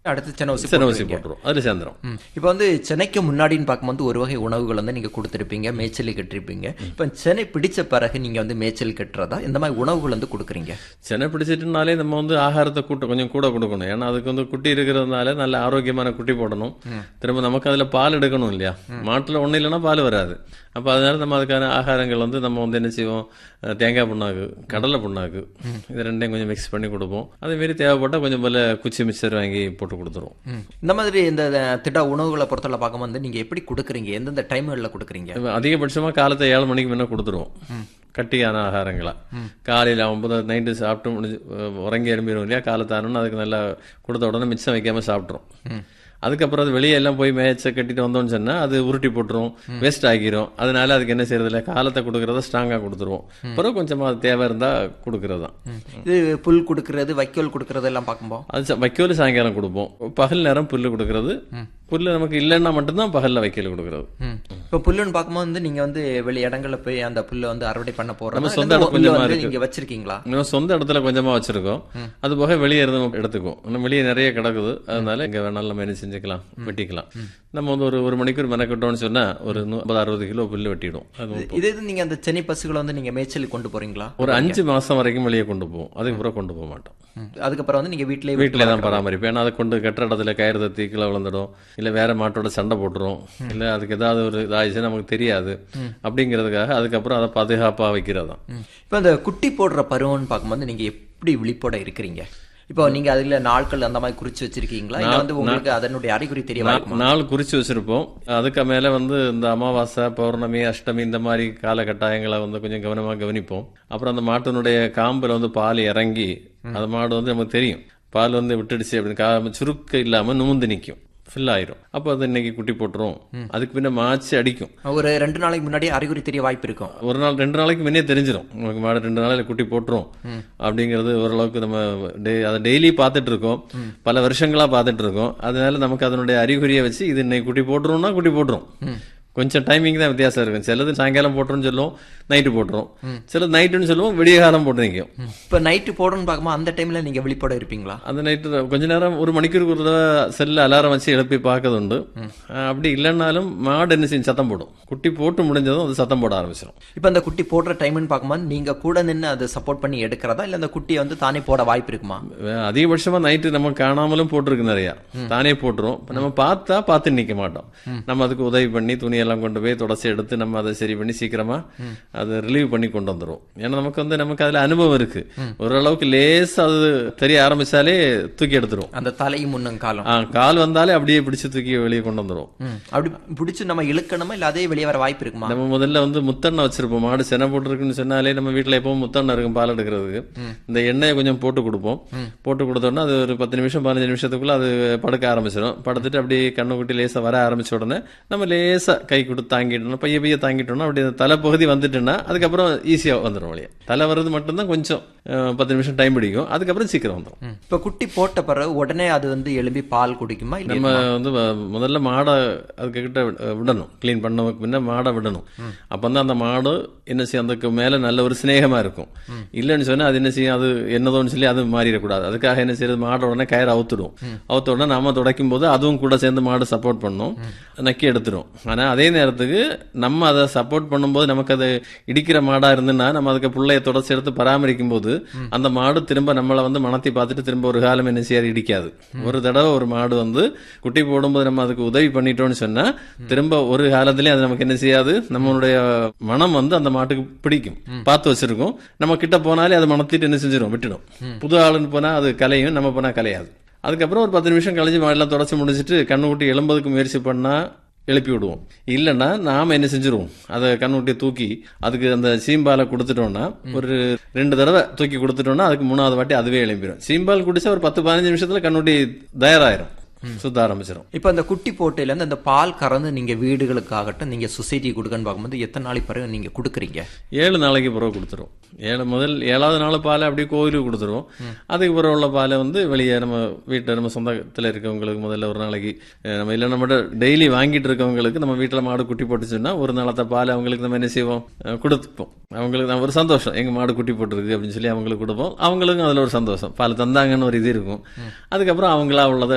அடுத்து சென்னை ஊசி சின்ன ஊசி போட்டுருவீங்க. போட்டுருவோம் அதில் சேர்ந்துரும் ம். இப்போ வந்து சென்னைக்கு முன்னாடின்னு பார்க்கும்போது ஒரு வகை உணவுகள் வந்து நீங்க கொடுத்துருப்பீங்க மேய்ச்சல் கட்டிருப்பீங்க இப்போ சென்னை பிடிச்ச பிறகு நீங்க வந்து மேய்ச்சல் கட்டுறதா இந்த மாதிரி உணவுகள் வந்து கொடுக்குறீங்க சென்னை பிடிச்சிட்டுனாலே நம்ம வந்து ஆகாரத்தை கூட்ட கொஞ்சம் கூட கொடுக்கணும் ஏன்னா அதுக்கு வந்து குட்டி இருக்கிறதுனால நல்ல ஆரோக்கியமான குட்டி போடணும் திரும்ப நமக்கு அதுல பால் எடுக்கணும் இல்லையா மாட்டுல ஒண்ணு இல்லைன்னா பால் வராது அப்ப அதனால நம்ம அதுக்கான ஆகாரங்கள் வந்து நம்ம வந்து என்ன செய்வோம் அஹ் தேங்காய் புண்ணாக்கு கடலை புண்ணாக்கு இது ரெண்டையும் கொஞ்சம் மிக்ஸ் பண்ணி கொடுப்போம் அதே மாரி தேவைப்பட்டா கொஞ்சம் போல குச்சி மிக்சர் வாங்கி போட்டு கொடுத்துருவோம் ம். இந்த மாதிரி இந்த திட்ட உணவுகளை பொறுத்தவரை பார்க்கும்போது நீங்க எப்படி கொடுக்குறீங்க எந்தெந்த டைம்களில் கொடுக்குறீங்க இப்ப அதிகபட்சமா காலத்தை ஏழு மணிக்கு முன்ன கொடுத்துருவோம் கட்டியான ஆகாரங்களா காலையில ஒன்பது நைட்டு சாப்பிட்டு முடிஞ்சு அஹ் உறங்கி எழும்பிடும் இல்லையா காலத்தானு அதுக்கு நல்லா கொடுத்த உடனே மிச்சம் வைக்காம சாப்பிட்றோம் அதுக்கப்புறம் அது வெளியே எல்லாம் போய் மேய்ச்ச கட்டிட்டு வந்தோம்னு சொன்னா அது உருட்டி போட்டுரும் வேஸ்ட் ஆகிரும் அதனால அதுக்கு என்ன செய்யறது இல்லை காலத்தை கொடுக்கறத ஸ்ட்ராங்கா கொடுத்துருவோம் அப்புறம் கொஞ்சமா அது தேவை இருந்தா கொடுக்கறது தான் இது புல் கொடுக்கறது வைக்கோல் கொடுக்கறது எல்லாம் பார்க்கும்போது அது ச- வைக்கோல் சாயங்காலம் கொடுப்போம் பகல் நேரம் புல்லு கொடுக்கறது புல்லு நமக்கு இல்லைன்னா மட்டும்தான் பகல்ல வைக்கோல் கொடுக்கறது இப்போ புல்லுன்னு பார்க்கும்போது வந்து நீங்க வந்து வெளி இடங்கள்ல போய் அந்த புல்லை வந்து அறுவடை பண்ண போறோம் நம்ம சொந்த இடம் கொஞ்சமா இருக்கு. நீங்க வச்சிருக்கீங்களா நம்ம சொந்த இடத்துல கொஞ்சமா வச்சிருக்கோம் அது போக வெளியே இருந்து எடுத்துக்கும் இன்னும் வெளியே நிறைய கிடக்குது அதனால எங்க வேணாலும் நம்ம என்ன செஞ்சுக்கலாம் வெட்டிக்கலாம் நம்ம வந்து ஒரு ஒரு மணிக்கூர் மெனக்கிட்டோம்னு சொன்னா ஒரு ஐம்பது அறுபது கிலோ புல்லு வெட்டிடும் அது இது இது நீங்க அந்த சென்னை பசுகளை வந்து நீங்க மேய்ச்சலுக்கு கொண்டு போறீங்களா ஒரு அஞ்சு மாசம் வரைக்கும் வெளியே கொண்டு போவோம் அதுக்கப்புறம் கொண்டு போக மாட்டோம் ம். அதுக்கப்புறம் வந்து நீங்க வீட்டிலேயே வீட்டிலே தான் பராமரிப்பேன் ஏன்னா அதை கொண்டு கட்டுற இடத்துல கயிறு தத்தி கீழே விழுந்துடும் இல்லை வேற மாட்டோட சண்டை போட்டுரும் இல்லை அதுக்கு ஏதாவது ஒரு இதாயிடுச்சு நமக்கு தெரியாது அப்படிங்கிறதுக்காக அதுக்கப்புறம் அதை பாதுகாப்பாக வைக்கிறது தான் இப்போ அந்த குட்டி போடுற பருவம்னு பார்க்கும்போது நீங்க எப்படி விழிப்போட இருக்கிறீங்க இப்போ நீங்க அதுல நாட்கள் அந்த மாதிரி குறிச்சு வச்சிருக்கீங்களா இல்ல வந்து உங்களுக்கு அதனுடைய அறிகுறி தெரிய நா- நாள் குறிச்சு வச்சிருப்போம் அதுக்கு மேல வந்து இந்த அமாவாசை பௌர்ணமி அஷ்டமி இந்த மாதிரி காலகட்டாயங்களை வந்து கொஞ்சம் கவனமா கவனிப்போம் அப்புறம் அந்த மாட்டினுடைய காம்புல வந்து பால் இறங்கி அந்த மாடு வந்து நமக்கு தெரியும் பால் வந்து விட்டுடுச்சு அப்படின்னு கா- சுருக்க இல்லாம நுமுந்து நிக்கும் ஃபில் ஆயிரும் அப்போ அது இன்னைக்கு குட்டி போட்டுரும் அதுக்கு பின்ன மாச்சு அடிக்கும் ஒரு ரெண்டு நாளைக்கு முன்னாடியே அறிகுறி தெரிய வாய்ப்பு இருக்கும் ஒரு நாள் ரெண்டு நாளைக்கு முன்னே தெரிஞ்சிடும் உங்களுக்கு மாடு ரெண்டு நாளையில குட்டி போட்டுரும் அப்படிங்கிறது ஓரளவுக்கு நம்ம டெய்- அதை டெய்லி பார்த்துட்டு இருக்கோம் பல வருஷங்களா பார்த்துட்டு இருக்கோம் அதனால நமக்கு அதனுடைய அறிகுறியை வச்சு இது இன்னைக்கு குட்டி போட்டுரும்னா குட்டி போட்டுரும் கொஞ்சம் டைமிங் தான் வித்தியாசம் இருக்கும் சிலது சாயங்காலம் போட்டுருன்னு சொல்லுவோம் நைட்டு போட்டுரும் சிலது நைட்டுன்னு சொல்லுவோம் விடிய காலம் போட்டு நிற்கும் இப்போ நைட்டு போடணும்னு பார்க்கும்போது அந்த டைம்ல நீங்க விழிப்போட இருப்பீங்களா அந்த நைட்டு கொஞ்ச நேரம் ஒரு மணிக்கூர் ஒரு தடவை செல்ல அலாரம் வச்சு எழுப்பி பார்க்கறது உண்டு அஹ் அப்படி இல்லைன்னாலும் மாடு என்ன செய்யும் சத்தம் போடும் குட்டி போட்டு முடிஞ்சதும் அது சத்தம் போட ஆரம்பிச்சிடும் இப்போ அந்த குட்டி போடுற டைம்னு பார்க்கும்போது நீங்க கூட நின்று அதை சப்போர்ட் பண்ணி எடுக்கிறதா இல்ல அந்த குட்டியை வந்து தானே போட வாய்ப்பு இருக்குமா வே- அதிகபட்சமா நைட்டு நம்ம காணாமலும் போட்டிருக்கு நிறைய தானே போட்டுரும் இப்ப நம்ம பார்த்தா பார்த்து நிக்க மாட்டோம் நம்ம அதுக்கு உதவி பண்ணி துணியெல்லாம் கொண்டு போய் தொடச்சி எடுத்து நம்ம அதை சரி பண்ணி சீக்கிரமா அதை ரிலீவ் பண்ணி கொண்டு வந்துரும் ஏன்னா நமக்கு வந்து நமக்கு அதுல அனுபவம் இருக்கு ஓரளவுக்கு லேசா அது தெரிய ஆரம்பிச்சாலே தூக்கி எடுத்துரும் அந்த தலை முன்னும் காலம் ஆ, கால் வந்தாலே அப்படியே பிடிச்சு தூக்கி வெளியே கொண்டு வந்துரும் ம். அப்படி பிடிச்சு நம்ம இழுக்கணுமா இல்ல அதே வெளியே வர வாய்ப்பு இருக்குமா நம்ம முதல்ல வந்து முத்தெண்ணெய் வச்சிருப்போம் மாடு செனை போட்டிருக்குன்னு சொன்னாலே நம்ம வீட்டுல எப்பவும் முத்தெண்ணெய் இருக்கும் பால் எடுக்கிறதுக்கு இந்த எண்ணெயை கொஞ்சம் போட்டு கொடுப்போம் போட்டு கொடுத்தோம்னா அது ஒரு பத்து நிமிஷம் பதினஞ்சு நிமிஷத்துக்குள்ள அது படுக்க ஆரம்பிச்சிடும் படுத்துட்டு அப்படியே கண்ணு குட்டி லேசா வர ஆரம்பிச்ச உடனே நம்ம லேசா கை கொடுத்து தாங்கிட்டோம்னா பைய பைய தாங்கிட்டோம்னா அப்படி அந்த தலைப்பகுதி வந்துட்டுன்னா அதுக்கப்புறம் ஈஸியா வந்துடும் வழியா தலை வர்றது மட்டும்தான் கொஞ்சம் அஹ், பத்து நிமிஷம் டைம் பிடிக்கும் அதுக்கப்புறம் சீக்கிரம் வந்துடும் இப்போ குட்டி போட்ட பிறகு உடனே அது வந்து எழும்பி பால் குடிக்குமா இல்ல நம்ம வந்து வ- முதல்ல மாடை அதுக்கு கிட்ட வி- விடணும் க்ளீன் பண்ணதுக்கு முன்ன மாடை விடணும் அப்பந்தான் அந்த மாடு என்ன செய்யும் அதுக்கு மேல நல்ல ஒரு சிநேகமா இருக்கும் இல்லைன்னு சொன்னா அது என்ன செய்யும் அது என்னதோன்னு சொல்லி அது மாறிடக்கூடாது அதுக்காக என்ன செய்யறது மாட உடனே கயிறு அவுத்துடும் அவுத்த உடனே நாம துடைக்கும் போது அதுவும் கூட சேர்ந்து மாடு சப்போர்ட் பண்ணும் நக்கி எடுத்துரும் ஆனா அதே நேரத்துக்கு நம்ம அதை சப்போர்ட் பண்ணும்போது நமக்கு அது இடிக்கிற மாடா இருந்துன்னா நம்ம அதுக்கு புள்ளைய தொடச்சி எடுத்து பராமரிக்கும் போது அந்த மாடு திரும்ப நம்மளை வந்து மனத்தி பார்த்துட்டு திரும்ப ஒரு காலம் என்ன செய்யாது இடிக்காது ஒரு தடவை ஒரு மாடு வந்து குட்டி போடும்போது நம்ம அதுக்கு உதவி பண்ணிட்டோம்னு சொன்னா திரும்ப ஒரு காலத்திலயும் அது நமக்கு என்ன செய்யாது நம்மளுடைய மனம் வந்து அந்த மாட்டுக்கு பிடிக்கும் பார்த்து வச்சிருக்கோம் நம்ம கிட்ட போனாலே அது மனத்திட்டு என்ன செஞ்சிடும் விட்டுடும் புது ஆளுன்னு போனா அது கலையும் நம்ம போனா கலையாது அதுக்கப்புறம் ஒரு பத்து நிமிஷம் கழிஞ்சு மாடெல்லாம் தொடச்சி முடிச்சிட்டு கண்ணு குட்டி எழும்பதுக்கு முயற்சி பண்ணா எழுப்பி விடுவோம் இல்லைன்னா நாம என்ன செஞ்சிருவோம் அதை கண்ணுட்டியை தூக்கி அதுக்கு அந்த சீம்பாலை கொடுத்துட்டோம்னா ஒரு ரெண்டு தடவை தூக்கி கொடுத்துட்டோம்னா அதுக்கு மூணாவது வாட்டி அதுவே எழும்பிடும் சீம்பால் குடிச்சா ஒரு பத்து பதினஞ்சு நிமிஷத்துல கண்ணுட்டி தயாராயிரும் சுத்த ஆரம்பிச்சிடும் இப்போ அந்த குட்டி போட்டையில இருந்து அந்த பால் கறந்து நீங்க வீடுகளுக்காகட்டும் நீங்க சொசைட்டி கொடுக்கன்னு பார்க்கும்போது எத்தனை நாளைக்கு பிறகு நீங்க கொடுக்குறீங்க ஏழு நாளைக்கு பிறகு கொடுத்துரும் ஏழு முதல் ஏழாவது நாள் பாலை அப்படியே கோயிலுக்கு கொடுத்துருவோம் அதுக்கு பிறகு உள்ள பாலை வந்து வெளியே நம்ம வீட்டில் நம்ம சொந்தத்தில் இருக்கவங்களுக்கு முதல்ல ஒரு நாளைக்கு அஹ், நம்ம இல்லை நம்ம டெய்லி வாங்கிட்டு இருக்கவங்களுக்கு நம்ம வீட்டில் மாடு குட்டி போட்டுச்சுன்னா ஒரு நாளத்த பால் அவங்களுக்கு நம்ம என்ன செய்வோம் அஹ், கொடுப்போம் அவங்களுக்கு நம்ம ஒரு சந்தோஷம் எங்க மாடு குட்டி போட்டிருக்கு அப்படின்னு சொல்லி அவங்களுக்கு கொடுப்போம் அவங்களுக்கும் அதுல ஒரு சந்தோஷம் பால் தந்தாங்கன்னு ஒரு இது இருக்கும் அதுக்கப்புறம் அவங்களா உள்ளதை